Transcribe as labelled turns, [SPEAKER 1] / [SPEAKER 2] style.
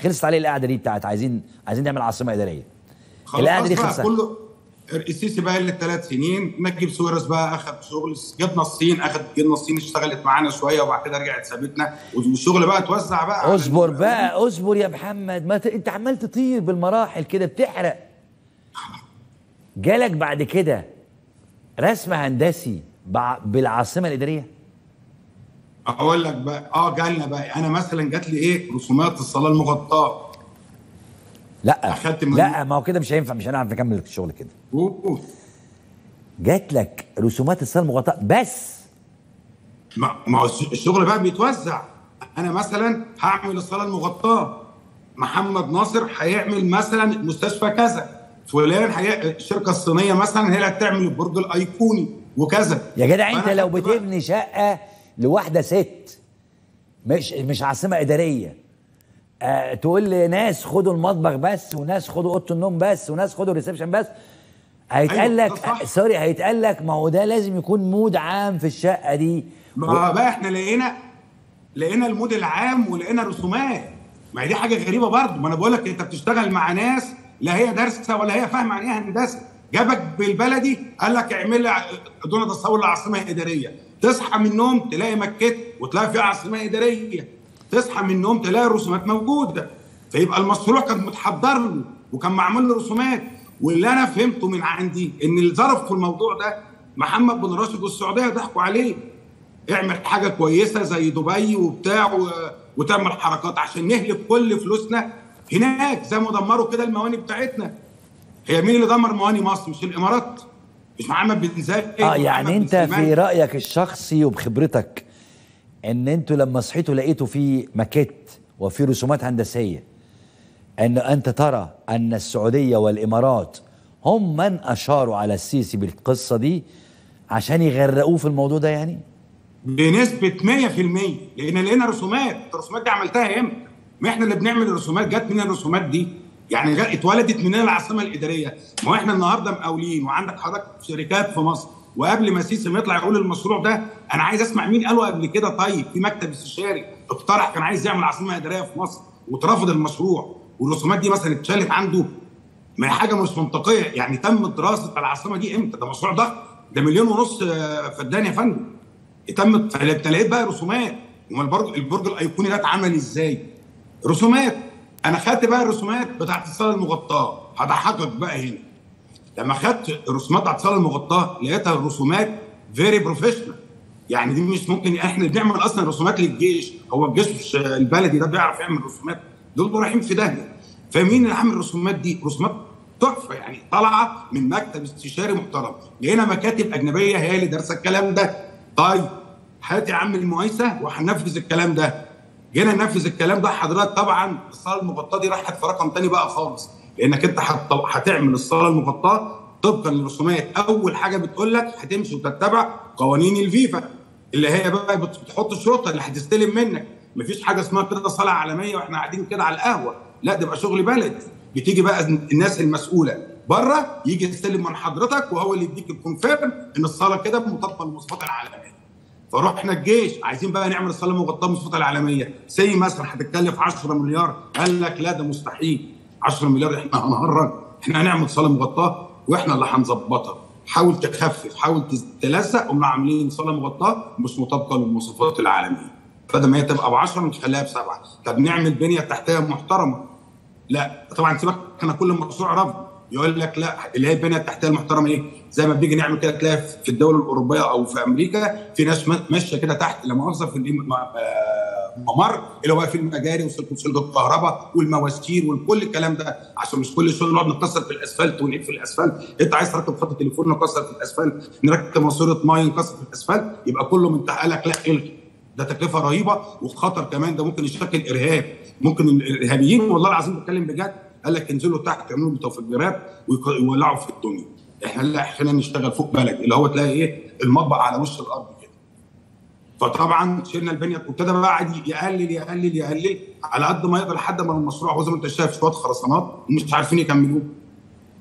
[SPEAKER 1] خلصت عليه القعده دي بتاعت عايزين عايزين نعمل عاصمه اداريه
[SPEAKER 2] خلاص
[SPEAKER 1] القعده دي
[SPEAKER 2] بقى
[SPEAKER 1] خلصت
[SPEAKER 2] كله السيسي بقى اللي ثلاث سنين نجيب سويرس بقى اخذ شغل جبنا الصين اخذ جبنا الصين اشتغلت معانا شويه وبعد كده رجعت سابتنا والشغل بقى اتوزع بقى على
[SPEAKER 1] اصبر
[SPEAKER 2] ال-
[SPEAKER 1] بقى اصبر يا محمد ما ت... انت عمال تطير بالمراحل كده بتحرق جالك بعد كده رسم هندسي بع... بالعاصمه الاداريه
[SPEAKER 2] اقول لك بقى اه جالنا بقى انا مثلا جات لي ايه رسومات الصلاه المغطاه
[SPEAKER 1] لا
[SPEAKER 2] أخدت من-
[SPEAKER 1] لا ما هو كده مش هينفع مش هنعرف نكمل الشغل كده
[SPEAKER 2] أوه.
[SPEAKER 1] جات لك رسومات الصاله المغطاه بس
[SPEAKER 2] ما ما هو الش- الشغل بقى بيتوزع انا مثلا هعمل الصاله المغطاه محمد ناصر هيعمل مثلا مستشفى كذا فلان هي... الشركه الصينيه مثلا هي اللي هتعمل البرج الايقوني وكذا
[SPEAKER 1] يا جدع انت
[SPEAKER 2] فأنا
[SPEAKER 1] لو
[SPEAKER 2] خدت بقى-
[SPEAKER 1] بتبني شقه لواحده ست مش مش عاصمه اداريه آه تقول لناس خدوا المطبخ بس وناس خدوا اوضه النوم بس وناس خدوا الريسبشن بس هيتقال
[SPEAKER 2] أيوة،
[SPEAKER 1] لك
[SPEAKER 2] ده صح.
[SPEAKER 1] سوري هيتقال لك ما هو ده لازم يكون مود عام في الشقه دي
[SPEAKER 2] ما بقى احنا لقينا لقينا المود العام ولقينا رسومات ما هي دي حاجه غريبه برضه ما انا بقول لك انت بتشتغل مع ناس لا هي دارسه ولا هي فاهمه عن ايه هندسه جابك بالبلدي قال لك اعمل لي دون تصور لعاصمه اداريه تصحى من النوم تلاقي مكت وتلاقي فيها عاصمه اداريه تصحى من النوم تلاقي الرسومات موجوده فيبقى المشروع كان متحضر له وكان معمول له رسومات واللي انا فهمته من عندي ان اللي ظرف في الموضوع ده محمد بن راشد والسعوديه ضحكوا عليه اعمل حاجه كويسه زي دبي وبتاع و... وتعمل حركات عشان نهلك كل فلوسنا هناك زي ما دمروا كده المواني بتاعتنا هي مين اللي دمر مواني مصر مش الامارات مش محمد بن زايد
[SPEAKER 1] اه
[SPEAKER 2] ومحمد
[SPEAKER 1] يعني
[SPEAKER 2] بن
[SPEAKER 1] انت
[SPEAKER 2] سلمان.
[SPEAKER 1] في رايك الشخصي وبخبرتك ان انتوا لما صحيتوا لقيتوا في ماكيت وفي رسومات هندسيه ان انت ترى ان السعوديه والامارات هم من اشاروا على السيسي بالقصه دي عشان يغرقوه في الموضوع ده يعني
[SPEAKER 2] بنسبه 100% لان لقينا رسومات الرسومات دي عملتها امتى؟ ما احنا اللي بنعمل الرسومات جت من الرسومات دي يعني جت اتولدت مننا العاصمه الاداريه ما هو احنا النهارده مقاولين وعندك حضرتك شركات في مصر وقبل ما سيسي ما يطلع يقول المشروع ده انا عايز اسمع مين قاله قبل كده طيب في مكتب استشاري اقترح كان عايز يعمل عاصمه اداريه في مصر واترفض المشروع والرسومات دي مثلا اتشالت عنده ما هي حاجه مش منطقيه يعني تم دراسه العاصمه دي امتى ده مشروع ضخم ده مليون ونص آه، فدان يا فندم تم فانت لقيت بقى رسومات امال البرج البرج الايقوني ده اتعمل ازاي؟ رسومات انا خدت بقى الرسومات بتاعت الصاله المغطاه هضحكك بقى هنا لما خدت الرسومات بتاعت الصاله المغطاه لقيتها الرسومات فيري بروفيشنال يعني دي مش ممكن احنا بنعمل اصلا رسومات للجيش هو الجيش مش البلدي ده بيعرف يعمل رسومات دول رايحين في داهيه فمين اللي عامل الرسومات دي؟ رسومات تحفه يعني طالعه من مكتب استشاري محترم لقينا مكاتب اجنبيه هي اللي دارسه الكلام ده طيب هات يا عم المقايسه وهننفذ الكلام ده جينا ننفذ الكلام ده حضرتك طبعا الصاله المغطاه دي راحت في رقم تاني بقى خالص لانك انت هت- هتعمل الصاله المغطاه طبقا للرسومات اول حاجه بتقول لك هتمشي وتتبع قوانين الفيفا اللي هي بقى بت- بتحط الشرطه اللي هتستلم منك مفيش حاجه اسمها كده صلاه عالميه واحنا قاعدين كده على القهوه لا ده بقى شغل بلد بتيجي بقى الناس المسؤوله بره يجي يستلم من حضرتك وهو اللي يديك الكونفيرم ان الصاله كده مطابقه للمواصفات العالميه فرحنا الجيش عايزين بقى نعمل الصاله المغطاه بالمواصفات العالميه سي مثلا هتتكلف 10 مليار قال لك لا ده مستحيل 10 مليار احنا هنهرج احنا هنعمل صاله مغطاه واحنا اللي هنظبطها حاول تخفف حاول تلزق قمنا عاملين صاله مغطاه مش مطابقه للمواصفات العالميه فده ما هي تبقى ب 10 نخليها بسبعه طب نعمل بنيه تحتيه محترمه لا طبعا سيبك احنا كل مشروع رفض يقول لك لا اللي هي البنيه التحتيه المحترمه ايه؟ زي ما بنيجي نعمل كده تلاقي في الدول الاوروبيه او في امريكا في ناس ماشيه كده تحت لا مؤاخذه في الإم- آه، ممر اللي هو فيه المجاري وسلك وسلك الكهرباء والمواسير وكل الكلام ده عشان مش كل شويه نقعد نكسر في الاسفلت ونقفل في الاسفلت انت عايز تركب خط تليفون نكسر في الاسفلت نركب ماسوره ميه نكسر في الاسفلت يبقى كله من تحت قال لك لا الغي ده تكلفه رهيبه وخطر كمان ده ممكن يشكل ارهاب ممكن الارهابيين والله العظيم بتكلم بجد قال لك انزلوا تحت يعملوا متفجرات ويك- ويولعوا في الدنيا احنا لا خلينا نشتغل فوق بلد اللي هو تلاقي ايه المطبخ على وش الارض كده فطبعا شلنا البنيه وابتدى بقى قاعد يقلل يقلل يقلل على قد ما يقدر لحد ما المشروع هو زي ما انت شايف شويه خرسانات ومش عارفين يكملوه